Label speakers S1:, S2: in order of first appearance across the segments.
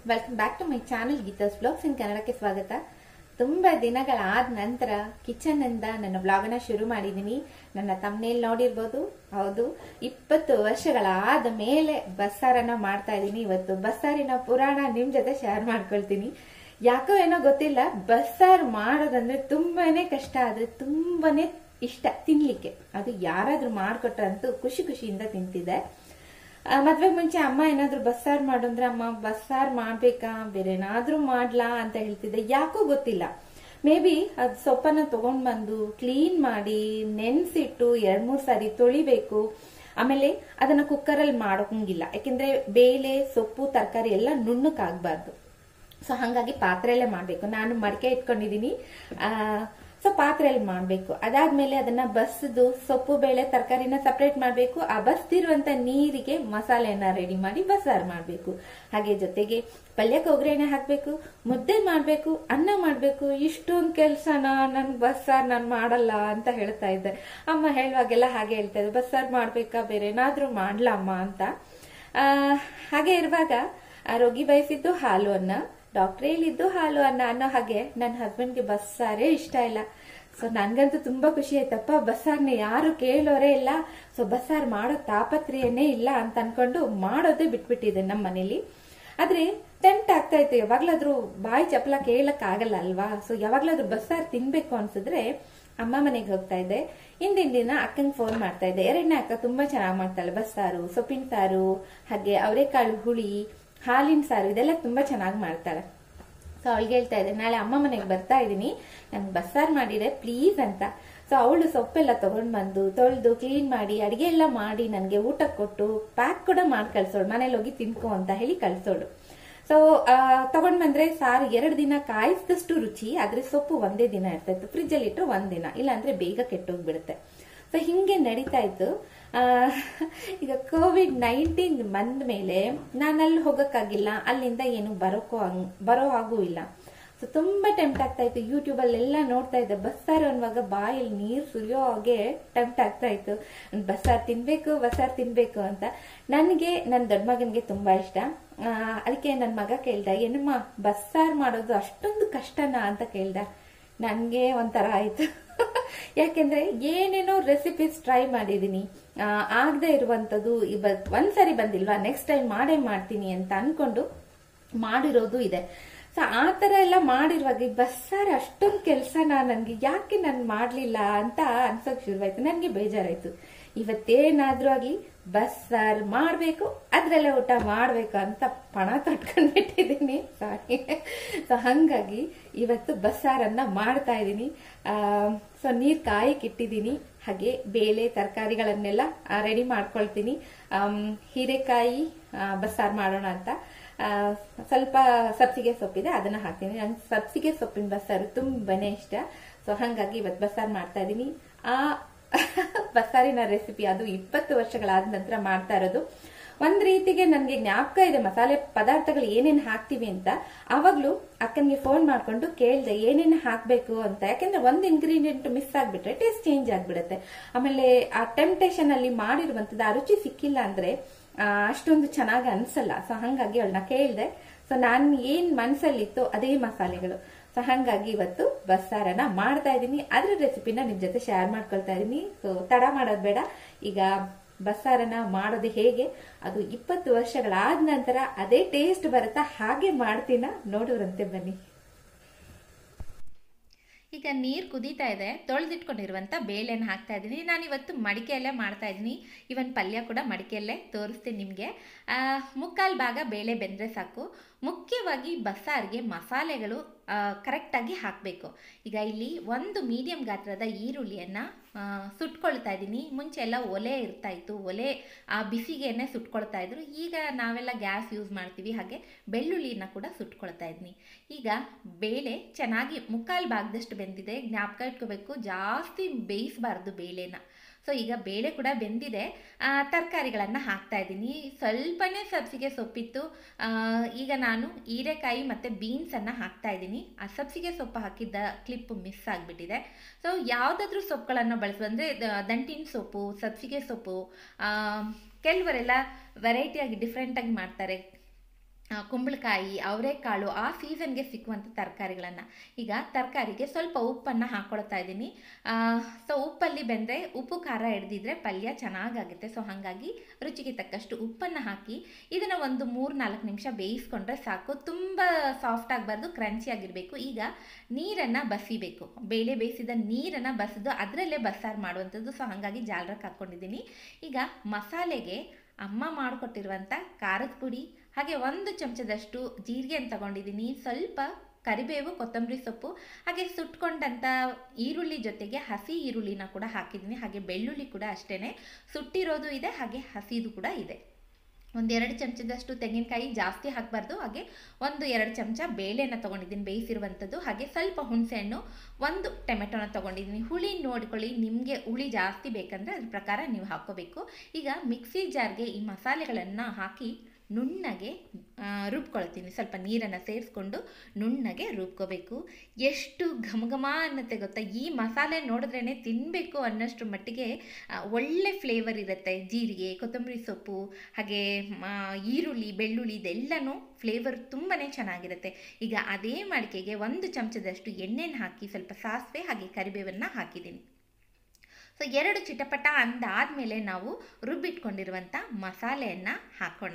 S1: welcome back to my channel Geetha's blogs in ಕನ್ನಡಕ್ಕೆ ಸ್ವಾಗತ ತುಂಬಾ ದಿನಗಳಾದ ನಂತರ ಕಿಚನ್ ಇಂದ ನನ್ನ ಬ್ಲಾಗ್ ಅನ್ನ ಶುರು ಮಾಡಿದೀನಿ ನನ್ನ ತಮ್ಮನೇಲಿ ನೋಡಿರ್ಬೋದು ಹೌದು ಇಪ್ಪತ್ತು ವರ್ಷಗಳಾದ ಮೇಲೆ ಬಸ್ಸಾರನ್ನ ಮಾಡ್ತಾ ಇದ್ದೀನಿ ಇವತ್ತು ಬಸ್ಸಾರಿನ ಪುರಾಣ ನಿಮ್ ಜೊತೆ ಶೇರ್ ಮಾಡ್ಕೊಳ್ತೀನಿ ಯಾಕೋ ಏನೋ ಗೊತ್ತಿಲ್ಲ ಬಸ್ಸಾರ್ ಮಾಡೋದಂದ್ರೆ ತುಂಬಾನೇ ಕಷ್ಟ ಆದ್ರೆ ತುಂಬಾನೇ ಇಷ್ಟ ತಿನ್ಲಿಕ್ಕೆ ಅದು ಯಾರಾದ್ರೂ ಮಾಡ್ಕೊಟ್ರಂತೂ ಖುಷಿ ಖುಷಿಯಿಂದ ತಿಂತಿದ್ದೆ ಆ, ಮದ್ವೆಗ್ ಮುಂಚೆ ಅಮ್ಮ ಏನಾದ್ರು ಬಸ್ಸಾರ್ ಮಾಡು ಅಂದ್ರೆ ಅಮ್ಮ ಬಸ್ಸಾರ್ ಮಾಡ್ಬೇಕಾ ಬೇರೆ ಏನಾದ್ರೂ ಮಾಡ್ಲಾ ಅಂತ ಹೇಳ್ತಿದ್ದೆ ಯಾಕೋ ಗೊತ್ತಿಲ್ಲ ಮೇ ಬಿ ಅದ್ ಸೊಪ್ಪನ್ನ ತಗೊಂಡ್ ಬಂದು ಕ್ಲೀನ್ ಮಾಡಿ ನೆನ್ಸಿಟ್ಟು ಎರಡ್ ಮೂರ್ ಸಾರಿ ತೊಳಿಬೇಕು ಆಮೇಲೆ ಅದನ್ನ ಕುಕ್ಕರ್ ಅಲ್ಲಿ ಮಾಡೋಕಂಗಿಲ್ಲ ಯಾಕೆಂದ್ರೆ ಬೇಳೆ ಸೊಪ್ಪು ತರಕಾರಿ ಎಲ್ಲ ನುಣ್ಣಕ್ಕಾಗ್ಬಾರ್ದು ಸೊ ಹಂಗಾಗಿ ಪಾತ್ರೆಯಲ್ಲೇ ಮಾಡ್ಬೇಕು ನಾನು ಮಡಿಕೆ ಇಟ್ಕೊಂಡಿದೀನಿ ಆ ಸೊ ಪಾತ್ರೆಯಲ್ಲಿ ಮಾಡ್ಬೇಕು ಅದಾದ್ಮೇಲೆ ಅದನ್ನ ಬಸ್ದು ಸೊಪ್ಪು ಬೇಳೆ ತರಕಾರಿನ ಸಪರೇಟ್ ಮಾಡ್ಬೇಕು ಆ ಬಸ್ತಿರುವಂತ ನೀರಿಗೆ ಮಸಾಲೆನ ರೆಡಿ ಮಾಡಿ ಬಸ್ಸಾರು ಮಾಡ್ಬೇಕು ಹಾಗೆ ಜೊತೆಗೆ ಪಲ್ಯಕ್ಕೆ ಒಗ್ಗರಣೆ ಹಾಕ್ಬೇಕು ಮುದ್ದೆ ಮಾಡ್ಬೇಕು ಅನ್ನ ಮಾಡ್ಬೇಕು ಇಷ್ಟೊಂದು ಕೆಲ್ಸನ ನನ್ ಬಸ್ಸಾರ್ ನಾನ್ ಮಾಡಲ್ಲ ಅಂತ ಹೇಳ್ತಾ ಇದ್ದೆ ಅಮ್ಮ ಹೇಳುವಾಗೆಲ್ಲ ಹಾಗೆ ಹೇಳ್ತಾ ಇದ್ದೆ ಬಸ್ಸಾರ್ ಮಾಡ್ಬೇಕಾ ಬೇರೆ ಏನಾದ್ರೂ ಮಾಡ್ಲಮ್ಮ ಅಂತ ಆ ಹಾಗೆ ಇರುವಾಗ ಆ ರೋಗಿ ಬಯಸಿದ್ದು ಹಾಲು ಅನ್ನ ಡಾಕ್ಟ್ರೇ ಹೇಳಿದ್ದು ಹಾಲು ಅನ್ನ ಅನ್ನೋ ಹಾಗೆ ನನ್ನ ಹಸ್ಬೆಂಡ್ಗೆ ಬಸ್ಸಾರೇ ಇಷ್ಟ ಇಲ್ಲ ಸೊ ನನ್ಗಂತೂ ತುಂಬಾ ಖುಷಿ ಆಯ್ತಪ್ಪ ಬಸ್ಸಾರ್ನ ಯಾರು ಕೇಳೋರೇ ಇಲ್ಲ ಸೊ ಬಸ್ಸಾರ್ ಮಾಡೋ ತಾಪತ್ರೆಯೇ ಇಲ್ಲ ಅಂತ ಅನ್ಕೊಂಡು ಮಾಡೋದೇ ಬಿಟ್ಬಿಟ್ಟಿದೆ ನಮ್ಮ ಮನೇಲಿ ಆದ್ರೆ ಟೆಂಟ್ ಆಗ್ತಾ ಇತ್ತು ಯಾವಾಗ್ಲಾದ್ರೂ ಬಾಯಿ ಚಪಲ ಕೇಳಕ್ ಆಗಲ್ಲ ಅಲ್ವಾ ಸೊ ಯಾವಾಗ್ಲಾದ್ರೂ ಬಸ್ಸಾರ್ ತಿನ್ಬೇಕು ಅನ್ಸಿದ್ರೆ ಅಮ್ಮ ಮನೆಗೆ ಹೋಗ್ತಾ ಇದ್ದೆ ಹಿಂದಿನ ದಿನ ಅಕ್ಕಂಗೆ ಫೋನ್ ಮಾಡ್ತಾ ಇದ್ದೆ ಎರಡನೇ ಅಕ್ಕ ತುಂಬಾ ಚೆನ್ನಾಗಿ ಮಾಡ್ತಾಳೆ ಬಸ್ಸಾರು ಸೊಪ್ಪಿನ ಸಾರು ಹಾಗೆ ಅವರೆಕಾಳು ಹುಳಿ ಹಾಲಿನ ಸಾರು ಇದೆಲ್ಲ ತುಂಬಾ ಚೆನ್ನಾಗಿ ಮಾಡ್ತಾಳೆ ಸೊ ಅವಳಿಗೆ ಹೇಳ್ತಾ ಇದ್ದೆ ನಾಳೆ ಅಮ್ಮ ಮನೆಗೆ ಬರ್ತಾ ಇದ್ದೀನಿ ನನ್ಗೆ ಬಸ್ಸಾರ್ ಮಾಡಿದೆ ಪ್ಲೀಸ್ ಅಂತ ಸೊ ಅವಳು ಸೊಪ್ಪೆಲ್ಲ ತಗೊಂಡ್ ಬಂದು ತೊಳೆದು ಕ್ಲೀನ್ ಮಾಡಿ ಅಡಿಗೆ ಎಲ್ಲ ಮಾಡಿ ನನಗೆ ಊಟ ಕೊಟ್ಟು ಪ್ಯಾಕ್ ಕೂಡ ಮಾಡಿ ಕಳ್ಸೋಳು ಮನೇಲಿ ಹೋಗಿ ತಿನ್ಕೋ ಅಂತ ಹೇಳಿ ಕಳ್ಸೋಳು ಸೊ ತಗೊಂಡ್ ಬಂದ್ರೆ ಸಾರು ಎರಡು ದಿನ ಕಾಯಿಸಿದಷ್ಟು ರುಚಿ ಆದ್ರೆ ಸೊಪ್ಪು ಒಂದೇ ದಿನ ಇರ್ತಾ ಇತ್ತು ಫ್ರಿಜ್ ಅಲ್ಲಿ ಇಟ್ಟರೆ ಒಂದ್ ದಿನ ಇಲ್ಲಾಂದ್ರೆ ಬೇಗ ಕೆಟ್ಟೋಗ್ಬಿಡುತ್ತೆ ಸೊ ಹಿಂಗೆ ನಡೀತಾ ಇತ್ತು ಆ, ಈಗ ಕೋವಿಡ್ ನೈನ್ಟೀನ್ ಬಂದ ಮೇಲೆ ನಾನು ಅಲ್ಲಿ ಹೋಗಕ್ಕಾಗಿಲ್ಲ ಅಲ್ಲಿಂದ ಏನು ಬರೋಕೋ ಹಂಗ್ ಬರೋ ಹಾಗೂ ಇಲ್ಲ ಸೊ ತುಂಬಾ ಟೆಂಪ್ಟ್ ಆಗ್ತಾ ಇತ್ತು ಯೂಟ್ಯೂಬ್ ಅಲ್ಲೆಲ್ಲ ನೋಡ್ತಾ ಇದ್ದೆ ಬಸ್ಸಾರು ಅನ್ನುವಾಗ ಬಾಯಲ್ಲಿ ನೀರು ಸುರಿಯೋ ಹಾಗೆ ಟೆಂಪ್ಟ್ ಆಗ್ತಾ ಇತ್ತು ಬಸ್ಸಾರು ತಿನ್ಬೇಕು ಬಸ್ಸಾರು ತಿನ್ಬೇಕು ಅಂತ ನನಗೆ ನನ್ನ ದೊಡ್ಡ ಮಗನಿಗೆ ತುಂಬಾ ಇಷ್ಟ ಆ, ಅದಕ್ಕೆ ನನ್ನ ಮಗ ಕೇಳ್ದ ಏನಮ್ಮ ಬಸ್ಸಾರು ಮಾಡೋದು ಅಷ್ಟೊಂದು ಕಷ್ಟನಾ ಅಂತ ಕೇಳ್ದ ನನ್ಗೆ ಒಂಥರ ಆಯ್ತು ಯಾಕೆಂದ್ರೆ ಏನೇನೋ ರೆಸಿಪೀಸ್ ಟ್ರೈ ಮಾಡಿದೀನಿ ಆ, ಆಗದೆ ಇರುವಂತದ್ದು ಇವತ್ ಒಂದ್ಸರಿ ಬಂದಿಲ್ವಾ ನೆಕ್ಸ್ಟ್ ಟೈಮ್ ಮಾಡೇ ಮಾಡ್ತೀನಿ ಅಂತ ಅನ್ಕೊಂಡು ಮಾಡಿರೋದು ಇದೆ ಸೊ ಆ ತರ ಎಲ್ಲ ಮಾಡಿರುವಾಗ ಈ ಬಸ್ಸಾರು ಅಷ್ಟೊಂದು ಕೆಲಸನ ನನ್ಗೆ ಯಾಕೆ ನಾನು ಮಾಡ್ಲಿಲ್ಲ ಅಂತ ಅನ್ಸೋಕ್ ಶುರುವಾಯ್ತು ನನ್ಗೆ ಬೇಜಾರಾಯ್ತು ಇವತ್ತೇನಾದ್ರೂ ಆಗ್ಲಿ ಬಸ್ಸಾರು ಮಾಡ್ಬೇಕು ಅದ್ರಲ್ಲೇ ಊಟ ಮಾಡ್ಬೇಕು ಅಂತ ಪಣ ತೊಟ್ಕೊಂಡ್ಬಿಟ್ಟಿದ್ದೀನಿ ಸಾರಿ ಸೊ ಹಂಗಾಗಿ ಇವತ್ತು ಬಸ್ಸಾರನ್ನ ಮಾಡ್ತಾ ಇದ್ದೀನಿ ಸೊ ನೀರ್ ಕಾಯಕ್ ಇಟ್ಟಿದ್ದೀನಿ ಹಾಗೆ ಬೇಳೆ ತರಕಾರಿಗಳನ್ನೆಲ್ಲ ರೆಡಿ ಮಾಡ್ಕೊಳ್ತೀನಿ ಆಮ್, ಹೀರೆಕಾಯಿ ಆ, ಬಸ್ಸಾರು ಮಾಡೋಣ ಅಂತ ಆ, ಸ್ವಲ್ಪ ಸಬ್ಸಿಗೆ ಸೊಪ್ಪಿದೆ ಅದನ್ನ ಹಾಕ್ತೀನಿ ನಂಗೆ ಸಬ್ಸಿಗೆ ಸೊಪ್ಪಿನ ಬಸ್ಸಾರು ತುಂಬಾನೇ ಇಷ್ಟ ಸೊ ಹಂಗಾಗಿ ಇವತ್ತು ಬಸ್ಸಾರು ಮಾಡ್ತಾ ಇದ್ದೀನಿ ಆ ಬಸ್ಸಾರಿನ ರೆಸಿಪಿ ಅದು ಇಪ್ಪತ್ತು ವರ್ಷಗಳಾದ ನಂತರ ಮಾಡ್ತಾ ಇರೋದು ಒಂದ್ ರೀತಿಗೆ ನನ್ಗೆ ಜ್ಞಾಪಕ ಇದೆ ಮಸಾಲೆ ಪದಾರ್ಥಗಳು ಏನೇನ್ ಹಾಕ್ತಿವಿ ಅಂತ ಅವಾಗ್ಲೂ ಅಕ್ಕನಿಗೆ ಫೋನ್ ಮಾಡ್ಕೊಂಡು ಕೇಳ್ದೆ ಏನೇನ್ ಹಾಕ್ಬೇಕು ಅಂತ ಯಾಕಂದ್ರೆ ಒಂದ್ ಇಂಗ್ರೀಡಿಯೆಂಟ್ ಮಿಸ್ ಆಗ್ಬಿಟ್ರೆ ಟೇಸ್ಟ್ ಚೇಂಜ್ ಆಗ್ಬಿಡುತ್ತೆ ಆಮೇಲೆ ಆ ಟೆಂಪ್ಟೇಷನ್ ಅಲ್ಲಿ ಮಾಡಿರುವಂತದ್ದು ಆ ರುಚಿ ಸಿಕ್ಕಿಲ್ಲ ಅಂದ್ರೆ ಆ, ಅಷ್ಟೊಂದು ಚೆನ್ನಾಗಿ ಅನ್ಸಲ್ಲ ಸೊ ಹಂಗಾಗಿ ಅವಳನ್ನ ಕೇಳ್ದೆ ಸೊ ನಾನ್ ಏನ್ ಮನ್ಸಲ್ಲಿತ್ತು ಅದೇ ಮಸಾಲೆಗಳು ಸೊ ಹಂಗಾಗಿ ಇವತ್ತು ಬಸ್ಸಾರನ ಮಾಡ್ತಾ ಇದ್ದೀನಿ ಅದ್ರ ರೆಸಿಪಿನ ನಿಮ್ ಜೊತೆ ಶೇರ್ ಮಾಡ್ಕೊಳ್ತಾ ಇದ್ದೀನಿ ಸೊ ತಡ ಮಾಡೋದ್ ಬೇಡ ಈಗ ಬಸ್ಸಾರನ ಮಾಡೋದು ಹೇಗೆ ಅದು ಇಪ್ಪತ್ತು ವರ್ಷಗಳಾದ ನಂತರ ಅದೇ ಟೇಸ್ಟ್ ಬರುತ್ತಾ ಹಾಗೆ ಮಾಡ್ತೀನ ನೋಡೋರಂತೆ ಬನ್ನಿ
S2: ಈಗ ನೀರು ಕುದೀತಾ ಇದೆ ತೊಳೆದಿಟ್ಕೊಂಡಿರುವಂಥ ಬೇಳೆನ ಹಾಕ್ತಾ ಇದ್ದೀನಿ ನಾನಿವತ್ತು ಮಡಿಕೆಯಲ್ಲೇ ಮಾಡ್ತಾ ಇದ್ದೀನಿ ಇವನ್ ಪಲ್ಯ ಕೂಡ ಮಡಿಕೆಯಲ್ಲೇ ತೋರಿಸ್ತೀನಿ ನಿಮಗೆ ಮುಕ್ಕಾಲು ಭಾಗ ಬೇಳೆ ಬೆಂದರೆ ಸಾಕು ಮುಖ್ಯವಾಗಿ ಬಸ್ಸಾರಿಗೆ ಮಸಾಲೆಗಳು ಕರೆಕ್ಟಾಗಿ ಹಾಕಬೇಕು ಈಗ ಇಲ್ಲಿ ಒಂದು ಮೀಡಿಯಂ ಗಾತ್ರದ ಈರುಳ್ಳಿಯನ್ನು ಸುಟ್ಕೊಳ್ತಾ ಇದ್ದೀನಿ ಮುಂಚೆ ಎಲ್ಲ ಒಲೆ ಇರ್ತಾ ಇತ್ತು ಒಲೆ ಆ ಬಿಸಿಗೆನೆ ಸುಟ್ಕೊಳ್ತಾ ಇದ್ರು ಈಗ ನಾವೆಲ್ಲ ಗ್ಯಾಸ್ ಯೂಸ್ ಮಾಡ್ತೀವಿ ಹಾಗೆ ಬೆಳ್ಳುಳ್ಳಿನ ಕೂಡ ಸುಟ್ಕೊಳ್ತಾ ಇದ್ದೀನಿ ಈಗ ಬೇಳೆ ಚೆನ್ನಾಗಿ ಮುಕ್ಕಾಲು ಭಾಗದಷ್ಟು ಬೆಂದಿದೆ ಜ್ಞಾಪಕ ಇಟ್ಕೋಬೇಕು ಜಾಸ್ತಿ ಬೇಯಿಸಬಾರ್ದು ಬೇಳೆನ ಸೊ ಈಗ ಬೇಳೆ ಕೂಡ ಬೆಂದಿದೆ ತರಕಾರಿಗಳನ್ನು ಹಾಕ್ತಾ ಇದ್ದೀನಿ ಸ್ವಲ್ಪನೇ ಸಬ್ಸಿಗೆ ಸೊಪ್ಪಿತ್ತು ಆ, ಈಗ ನಾನು ಹೀರೆಕಾಯಿ ಮತ್ತು ಬೀನ್ಸನ್ನು ಹಾಕ್ತಾ ಇದ್ದೀನಿ ಆ ಸಬ್ಸಿಗೆ ಸೊಪ್ಪು ಹಾಕಿದ್ದ ಕ್ಲಿಪ್ ಮಿಸ್ ಆಗಿಬಿಟ್ಟಿದೆ ಸೊ ಯಾವುದಾದ್ರೂ ಸೊಪ್ಪುಗಳನ್ನು ಬಳಸುವ ಅಂದರೆ ದಂಟಿನ ಸೊಪ್ಪು ಸಬ್ಸಿಗೆ ಸೊಪ್ಪು ಆ, ಕೆಲವರೆಲ್ಲ ವೆರೈಟಿಯಾಗಿ ಡಿಫ್ರೆಂಟಾಗಿ ಮಾಡ್ತಾರೆ ಆ, ಕುಂಬಳಕಾಯಿ ಅವರೆಕಾಳು ಆ ಸೀಸನ್ಗೆ ಸಿಕ್ಕುವಂಥ ತರಕಾರಿಗಳನ್ನು ಈಗ ತರಕಾರಿಗೆ ಸ್ವಲ್ಪ ಉಪ್ಪನ್ನು ಹಾಕ್ಕೊಳ್ತಾ ಇದ್ದೀನಿ ಸೊ ಉಪ್ಪಲ್ಲಿ ಬೆಂದರೆ ಉಪ್ಪು ಖಾರ ಹಿಡ್ದಿದ್ರೆ ಪಲ್ಯ ಚೆನ್ನಾಗಾಗುತ್ತೆ ಸೊ ಹಾಗಾಗಿ ರುಚಿಗೆ ತಕ್ಕಷ್ಟು ಉಪ್ಪನ್ನು ಹಾಕಿ ಇದನ್ನು ಒಂದು ಮೂರು ನಾಲ್ಕು ನಿಮಿಷ ಬೇಯಿಸ್ಕೊಂಡ್ರೆ ಸಾಕು ತುಂಬ ಸಾಫ್ಟ್ ಆಗಬಾರ್ದು ಕ್ರಂಚಿ ಆಗಿರಬೇಕು ಈಗ ನೀರನ್ನು ಬಸಿಬೇಕು ಬೇಳೆ ಬೇಯಿಸಿದ ನೀರನ್ನು ಬಸಿದು ಅದರಲ್ಲೇ ಬಸ್ಸಾರು ಮಾಡುವಂಥದ್ದು ಸೊ ಹಾಗಾಗಿ ಜಾಲರಕ್ಕೆ ಹಾಕ್ಕೊಂಡಿದ್ದೀನಿ ಈಗ ಮಸಾಲೆಗೆ ಅಮ್ಮ ಮಾಡಿಕೊಟ್ಟಿರುವಂಥ ಖಾರದ ಪುಡಿ ಹಾಗೆ ಒಂದು ಚಮಚದಷ್ಟು ಜೀರಿಗೆಯನ್ನು ತಗೊಂಡಿದ್ದೀನಿ ಸ್ವಲ್ಪ ಕರಿಬೇವು ಕೊತ್ತಂಬರಿ ಸೊಪ್ಪು ಹಾಗೆ ಸುಟ್ಕೊಂಡಂಥ ಈರುಳ್ಳಿ ಜೊತೆಗೆ ಹಸಿ ಈರುಳ್ಳಿನ ಕೂಡ ಹಾಕಿದ್ದೀನಿ ಹಾಗೆ ಬೆಳ್ಳುಳ್ಳಿ ಕೂಡ ಅಷ್ಟೇ ಸುಟ್ಟಿರೋದು ಇದೆ ಹಾಗೆ ಹಸಿದು ಕೂಡ ಇದೆ ಒಂದೆರಡು ಚಮಚದಷ್ಟು ತೆಂಗಿನಕಾಯಿ ಜಾಸ್ತಿ ಹಾಕಬಾರ್ದು ಹಾಗೆ ಒಂದು ಎರಡು ಚಮಚ ಬೇಳೆನ ತೊಗೊಂಡಿದ್ದೀನಿ ಬೇಯಿಸಿರುವಂಥದ್ದು ಹಾಗೆ ಸ್ವಲ್ಪ ಹುಣಸೆಹಣ್ಣು ಒಂದು ಟೊಮೆಟೊನ ತೊಗೊಂಡಿದ್ದೀನಿ ಹುಳಿ ನೋಡ್ಕೊಳ್ಳಿ ನಿಮಗೆ ಹುಳಿ ಜಾಸ್ತಿ ಬೇಕಂದರೆ ಅದ್ರ ಪ್ರಕಾರ ನೀವು ಹಾಕ್ಕೋಬೇಕು ಈಗ ಮಿಕ್ಸಿ ಜಾರ್ಗೆ ಈ ಮಸಾಲೆಗಳನ್ನು ಹಾಕಿ ನುಣ್ಣಗೆ ಆ, ರುಬ್ಕೊಳ್ತೀನಿ ಸ್ವಲ್ಪ ನೀರನ್ನು ಸೇರಿಸ್ಕೊಂಡು ನುಣ್ಣಗೆ ರುಬ್ಕೋಬೇಕು ಎಷ್ಟು ಘಮ ಘಮ ಅನ್ನತ್ತೆ ಗೊತ್ತಾ ಈ ಮಸಾಲೆ ನೋಡಿದ್ರೇ ತಿನ್ನಬೇಕು ಅನ್ನೋಷ್ಟ್ರ ಮಟ್ಟಿಗೆ ಆ, ಒಳ್ಳೆ ಫ್ಲೇವರ್ ಇರುತ್ತೆ ಜೀರಿಗೆ ಕೊತ್ತಂಬರಿ ಸೊಪ್ಪು ಹಾಗೆ ಮ, ಈರುಳ್ಳಿ ಬೆಳ್ಳುಳ್ಳಿ ಇದೆಲ್ಲನೂ ಫ್ಲೇವರ್ ತುಂಬಾ ಚೆನ್ನಾಗಿರುತ್ತೆ ಈಗ ಅದೇ ಮಡಿಕೆಗೆ ಒಂದು ಚಮಚದಷ್ಟು ಎಣ್ಣೆನ ಹಾಕಿ ಸ್ವಲ್ಪ ಸಾಸಿವೆ ಹಾಗೆ ಕರಿಬೇವನ್ನು ಹಾಕಿದ್ದೀನಿ ಸೊ ಎರಡು ಚಿಟಪಟ ಅಂದಾದಮೇಲೆ ನಾವು ರುಬ್ಬಿಟ್ಕೊಂಡಿರುವಂಥ ಮಸಾಲೆಯನ್ನು ಹಾಕೋಣ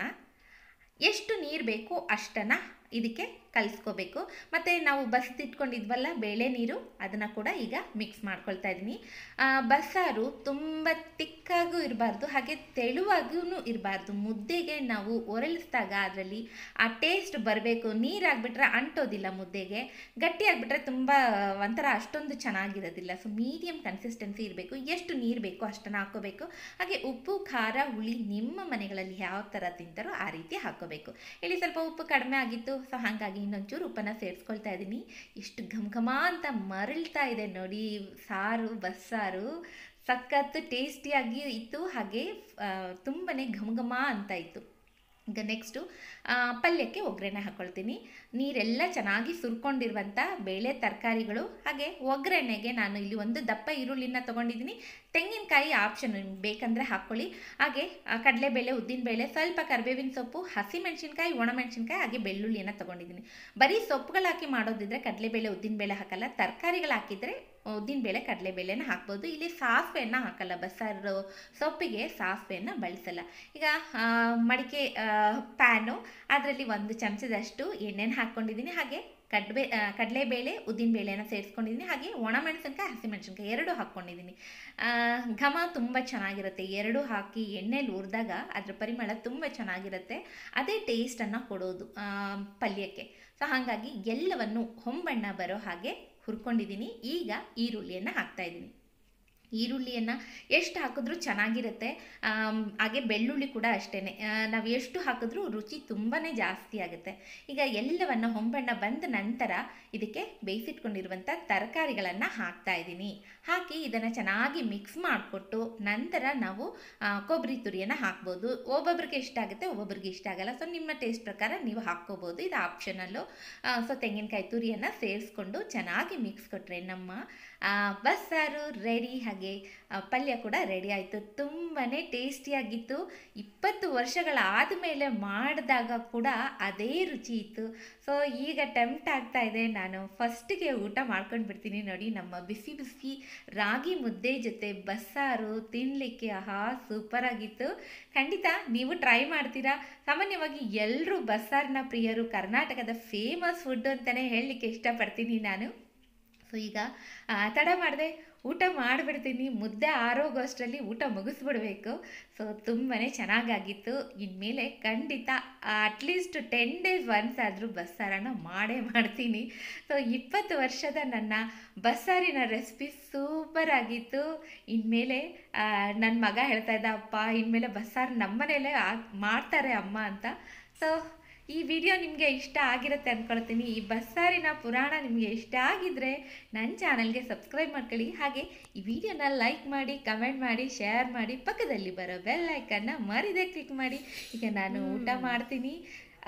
S2: ಎಷ್ಟು ನೀರು ಬೇಕೋ ಅಷ್ಟನ್ನು ಇದಕ್ಕೆ ಕಲಿಸ್ಕೋಬೇಕು ಮತ್ತು ನಾವು ಬಸ್ದಿಟ್ಕೊಂಡಿದ್ವಲ್ಲ ಬೇಳೆ ನೀರು ಅದನ್ನು ಕೂಡ ಈಗ ಮಿಕ್ಸ್ ಮಾಡ್ಕೊಳ್ತಾ ಇದ್ದೀನಿ ಆ, ಬಸ್ಸಾರು ತುಂಬ ತಿಕ್ಕಾಗೂ ಇರಬಾರ್ದು ಹಾಗೆ ತೆಳುವಾಗೂ ಇರಬಾರ್ದು ಮುದ್ದೆಗೆ ನಾವು ಒರಳಿಸಿದಾಗ ಅದರಲ್ಲಿ ಆ ಟೇಸ್ಟ್ ಬರಬೇಕು ನೀರಾಗ್ಬಿಟ್ರೆ ಅಂಟೋದಿಲ್ಲ ಮುದ್ದೆಗೆ ಗಟ್ಟಿ ಆಗಿಬಿಟ್ರೆ ತುಂಬ ಒಂಥರ ಅಷ್ಟೊಂದು ಚೆನ್ನಾಗಿರೋದಿಲ್ಲ ಸೊ ಮೀಡಿಯಮ್ ಕನ್ಸಿಸ್ಟೆನ್ಸಿ ಇರಬೇಕು ಎಷ್ಟು ನೀರು ಬೇಕೋ ಅಷ್ಟನ್ನು ಹಾಕ್ಕೋಬೇಕು ಹಾಗೆ ಉಪ್ಪು ಖಾರ ಹುಳಿ ನಿಮ್ಮ ಮನೆಗಳಲ್ಲಿ ಯಾವ ಥರ ತಿಂತಾರೋ ಆ ರೀತಿ ಹಾಕ್ಕೋಬೇಕು ಇಲ್ಲಿ ಸ್ವಲ್ಪ ಉಪ್ಪು ಕಡಿಮೆ ಆಗಿತ್ತು ಸೊ ಹಾಗಾಗಿ ಇನ್ನೊಂಚೂರು ಉಪ್ಪನ್ನು ಸೇರಿಸ್ಕೊಳ್ತಾ ಇದ್ದೀನಿ ಎಷ್ಟು ಘಮ ಘಮ ಅಂತ ಮರಳ್ತಾ ಇದೆ ನೋಡಿ ಸಾರು ಬಸ್ಸಾರು ಸಖತ್ ಟೇಸ್ಟಿಯಾಗಿ ಇತ್ತು ಹಾಗೆ ತುಂಬಾ ಘಮ ಘಮ ಅಂತ ಇತ್ತು ಈಗ ನೆಕ್ಸ್ಟು ಪಲ್ಯಕ್ಕೆ ಒಗ್ಗರಣೆ ಹಾಕ್ಕೊಳ್ತೀನಿ ನೀರೆಲ್ಲ ಚೆನ್ನಾಗಿ ಸುರ್ಕೊಂಡಿರುವಂಥ ಬೇಳೆ ತರಕಾರಿಗಳು ಹಾಗೆ ಒಗ್ಗರಣೆಗೆ ನಾನು ಇಲ್ಲಿ ಒಂದು ದಪ್ಪ ಈರುಳ್ಳಿನ ತೊಗೊಂಡಿದ್ದೀನಿ ತೆಂಗಿನಕಾಯಿ ಆಪ್ಷನ್ ನಿಮ್ಗೆ ಬೇಕಂದರೆ ಹಾಕ್ಕೊಳ್ಳಿ ಹಾಗೆ ಆ, ಕಡಲೆಬೇಳೆ ಉದ್ದಿನಬೇಳೆ ಸ್ವಲ್ಪ ಕರಿಬೇವಿನ ಸೊಪ್ಪು ಹಸಿಮೆಣಸಿನ್ಕಾಯಿ ಒಣಮೆಣಸಿನ್ಕಾಯಿ ಹಾಗೆ ಬೆಳ್ಳುಳ್ಳಿಯನ್ನು ತೊಗೊಂಡಿದ್ದೀನಿ ಬರೀ ಸೊಪ್ಪುಗಳು ಹಾಕಿ ಮಾಡೋದಿದ್ರೆ ಕಡಲೆಬೇಳೆ ಉದ್ದಿನಬೇಳೆ ಹಾಕಲ್ಲ ತರಕಾರಿಗಳು ಹಾಕಿದರೆ ಉದ್ದಿನಬೇಳೆ ಕಡಲೆಬೇಳೆನ ಹಾಕ್ಬೋದು ಇಲ್ಲಿ ಸಾಸಿವೆಯನ್ನು ಹಾಕಲ್ಲ ಬಸ್ಸಾರು ಸೊಪ್ಪಿಗೆ ಸಾಸಿವೆಯನ್ನು ಬಳಸಲ್ಲ ಈಗ ಆ, ಮಡಿಕೆ ಪ್ಯಾನು ಅದರಲ್ಲಿ ಒಂದು ಚಮಚದಷ್ಟು ಎಣ್ಣೆನ ಹಾಕ್ಕೊಂಡಿದ್ದೀನಿ ಹಾಗೆ ಕಡ್ಬೆ ಆ, ಕಡಲೆಬೇಳೆ ಉದ್ದಿನಬೇಳೆನ ಸೇರಿಸ್ಕೊಂಡಿದ್ದೀನಿ ಹಾಗೆ ಒಣಮೆಣಸಿನ್ಕಾಯಿ ಹಸಿಮೆಣಸಿನ್ಕಾಯಿ ಎರಡು ಹಾಕ್ಕೊಂಡಿದ್ದೀನಿ ಆ, ಘಮ ತುಂಬ ಚೆನ್ನಾಗಿರುತ್ತೆ ಎರಡು ಹಾಕಿ ಎಣ್ಣೆಲಿ ಹುರಿದಾಗ ಅದ್ರ ಪರಿಮಳ ತುಂಬ ಚೆನ್ನಾಗಿರುತ್ತೆ ಅದೇ ಟೇಸ್ಟನ್ನು ಕೊಡೋದು ಆ, ಪಲ್ಯಕ್ಕೆ ಸೊ ಹಾಗಾಗಿ ಎಲ್ಲವನ್ನು ಹೊಂಬಣ್ಣ ಬರೋ ಹಾಗೆ ಹುರ್ಕೊಂಡಿದ್ದೀನಿ ಈಗ ಈರುಳ್ಳಿಯನ್ನು ಹಾಕ್ತಾ ಇದ್ದೀನಿ ಈರುಳ್ಳಿಯನ್ನು ಎಷ್ಟು ಹಾಕಿದ್ರೂ ಚೆನ್ನಾಗಿರುತ್ತೆ ಆಮ್, ಹಾಗೆ ಬೆಳ್ಳುಳ್ಳಿ ಕೂಡ ಅಷ್ಟೇ ನಾವು ಎಷ್ಟು ಹಾಕಿದ್ರೂ ರುಚಿ ತುಂಬಾ ಜಾಸ್ತಿ ಆಗುತ್ತೆ ಈಗ ಎಲ್ಲವನ್ನು ಹೊಂಬಣ್ಣ ಬಂದ ನಂತರ ಇದಕ್ಕೆ ಬೇಯಿಸಿಟ್ಕೊಂಡಿರುವಂಥ ತರಕಾರಿಗಳನ್ನು ಹಾಕ್ತಾ ಇದ್ದೀನಿ ಹಾಕಿ ಇದನ್ನು ಚೆನ್ನಾಗಿ ಮಿಕ್ಸ್ ಮಾಡಿಕೊಟ್ಟು ನಂತರ ನಾವು ಆ, ಕೊಬ್ಬರಿ ತುರಿಯನ್ನು ಹಾಕ್ಬೋದು ಒಬ್ಬೊಬ್ರಿಗೆ ಇಷ್ಟ ಆಗುತ್ತೆ ಒಬ್ಬೊಬ್ರಿಗೆ ಇಷ್ಟ ಆಗಲ್ಲ ಸೊ ನಿಮ್ಮ ಟೇಸ್ಟ್ ಪ್ರಕಾರ ನೀವು ಹಾಕ್ಕೋಬೋದು ಇದು ಆಪ್ಷನಲ್ಲು ಸೊ ತೆಂಗಿನಕಾಯಿ ತುರಿಯನ್ನು ಸೇರಿಸ್ಕೊಂಡು ಚೆನ್ನಾಗಿ ಮಿಕ್ಸ್ ಕೊಟ್ಟರೆ ನಮ್ಮ ಆ, ಬಸ್ಸಾರು ರೆಡಿ ಹಾಗೆ ಆ, ಪಲ್ಯ ಕೂಡ ರೆಡಿ ಆಯಿತು ತುಂಬಾ ಟೇಸ್ಟಿಯಾಗಿತ್ತು ಇಪ್ಪತ್ತು ವರ್ಷಗಳಾದ ಮೇಲೆ ಮಾಡಿದಾಗ ಕೂಡ ಅದೇ ರುಚಿ ಇತ್ತು ಸೊ ಈಗ ಟೆಂಪ್ಟ್ ಆಗ್ತಾ ಇದೆ ನಾನು ಫಸ್ಟಿಗೆ ಊಟ ಮಾಡ್ಕೊಂಡು ಬಿಡ್ತೀನಿ ನೋಡಿ ನಮ್ಮ ಬಿಸಿ ಬಿಸಿ ರಾಗಿ ಮುದ್ದೆ ಜೊತೆ ಬಸ್ಸಾರು ತಿನ್ನಲಿಕ್ಕೆ ಆಹಾ ಸೂಪರ್ ಆಗಿತ್ತು ಖಂಡಿತ ನೀವು ಟ್ರೈ ಮಾಡ್ತೀರಾ ಸಾಮಾನ್ಯವಾಗಿ ಎಲ್ಲರೂ ಬಸ್ಸಾರಿನ ಪ್ರಿಯರು ಕರ್ನಾಟಕದ ಫೇಮಸ್ ಫುಡ್ ಅಂತಲೇ ಹೇಳಲಿಕ್ಕೆ ಇಷ್ಟಪಡ್ತೀನಿ ನಾನು ಸೊ ಈಗ ಆ, ತಡ ಮಾಡಿದೆ ಊಟ ಮಾಡಿಬಿಡ್ತೀನಿ ಮುದ್ದೆ ಆರೋಗೋಷ್ಟರಲ್ಲಿ ಊಟ ಮುಗಿಸ್ಬಿಡ್ಬೇಕು ಸೊ ತುಂಬಾ ಚೆನ್ನಾಗಾಗಿತ್ತು ಇನ್ಮೇಲೆ ಖಂಡಿತ ಅಟ್ಲೀಸ್ಟ್ ಟೆನ್ ಡೇಸ್ ಒನ್ಸ್ ಆದರೂ ಬಸ್ಸಾರನ್ನ ಮಾಡೇ ಮಾಡ್ತೀನಿ ಸೊ ಇಪ್ಪತ್ತು ವರ್ಷದ ನನ್ನ ಬಸ್ಸಾರಿನ ರೆಸಿಪಿ ಸೂಪರ್ ಆಗಿತ್ತು ಇನ್ಮೇಲೆ ನನ್ನ ಮಗ ಹೇಳ್ತಾ ಇದ್ದ ಅಪ್ಪ ಇನ್ಮೇಲೆ ಬಸ್ಸಾರು ನಮ್ಮನೇಲೇ ಆಗ್ ಮಾಡ್ತಾರೆ ಅಮ್ಮ ಅಂತ ಸೊ ಈ ವಿಡಿಯೋ ನಿಮಗೆ ಇಷ್ಟ ಆಗಿರುತ್ತೆ ಅಂದ್ಕೊಳ್ತೀನಿ ಈ ಬಸ್ಸಾರಿನ ಪುರಾಣ ನಿಮಗೆ ಇಷ್ಟ ಆಗಿದ್ರೆ ನನ್ನ ಚಾನಲ್ಗೆ ಸಬ್ಸ್ಕ್ರೈಬ್ ಮಾಡ್ಕೊಳ್ಳಿ ಹಾಗೆ ಈ ವಿಡಿಯೋನ ಲೈಕ್ ಮಾಡಿ ಕಮೆಂಟ್ ಮಾಡಿ ಶೇರ್ ಮಾಡಿ ಪಕ್ಕದಲ್ಲಿ ಬರೋ ಬೆಲ್ ಐಕನ್ನ ಮರಿದೆ ಕ್ಲಿಕ್ ಮಾಡಿ ಈಗ ನಾನು ಊಟ ಮಾಡ್ತೀನಿ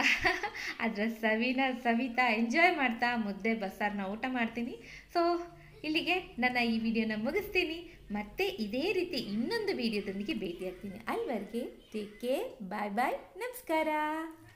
S2: ಅದರ ಸವಿನ ಸವಿತಾ ಎಂಜಾಯ್ ಮಾಡ್ತಾ ಮುದ್ದೆ ಬಸ್ಸಾರನ್ನ ಊಟ ಮಾಡ್ತೀನಿ ಸೊ ಇಲ್ಲಿಗೆ ನನ್ನ ಈ ವಿಡಿಯೋನ ಮುಗಿಸ್ತೀನಿ ಮತ್ತೆ ಇದೇ ರೀತಿ ಇನ್ನೊಂದು ವಿಡಿಯೋದೊಂದಿಗೆ ಭೇಟಿಯಾಗ್ತೀನಿ ಅಲ್ಲಿವರೆಗೆ ಟೇಕ್ ಕೇರ್ ಬಾಯ್ ಬಾಯ್ ನಮಸ್ಕಾರ